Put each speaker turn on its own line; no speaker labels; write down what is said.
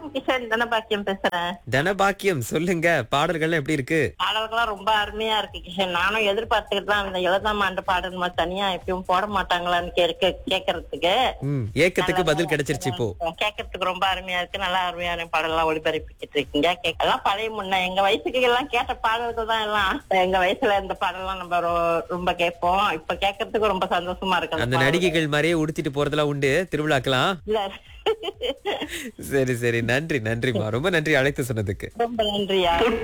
கிஷன் தனபாக்கியம் பேசுறேன்
தனபாக்கியம் சொல்லுங்க பாடல்கள்லாம் எப்படி இருக்கு
பாடல்கள்லாம் ரொம்ப அருமையா இருக்கு கிஷன் நானும் எதிர்பார்த்துக்கிட்டு தான் இந்த எழுதாம் ஆண்டு பாடல் மாதிரி தனியா எப்பயும் போட மாட்டாங்களான்னு கேட்க கேக்குறதுக்கு
ம் ஏக்கத்துக்கு பதில் கிடைச்சிருச்சு இப்போ
கேட்கறதுக்கு ரொம்ப அருமையா இருக்கு நல்லா அருமையான பாடல்லாம் ஒளிபரப்பிக்கிட்டு இருக்கீங்க கேட்கலாம் பழைய முன்ன எங்க வயசுக்கு எல்லாம் கேட்ட பாடல்கள் தான் எல்லாம் எங்க வயசுல இந்த பாடல்லாம் நம்ம ரொ- ரொம்ப கேட்போம் இப்ப கேட்கறதுக்கு ரொம்ப சந்தோஷமா இருக்கு அந்த
அந்த
பாடல்.
நடிகைகள் மாதிரியே உடுத்திட்டு போறதெல்லாம் உண்டு திருவிழாக்கெல்லாம்
இல்ல
சரி சரி நன்றி நன்றிமா ரொம்ப நன்றி அழைத்து சொன்னதுக்கு
ரொம்ப நன்றியா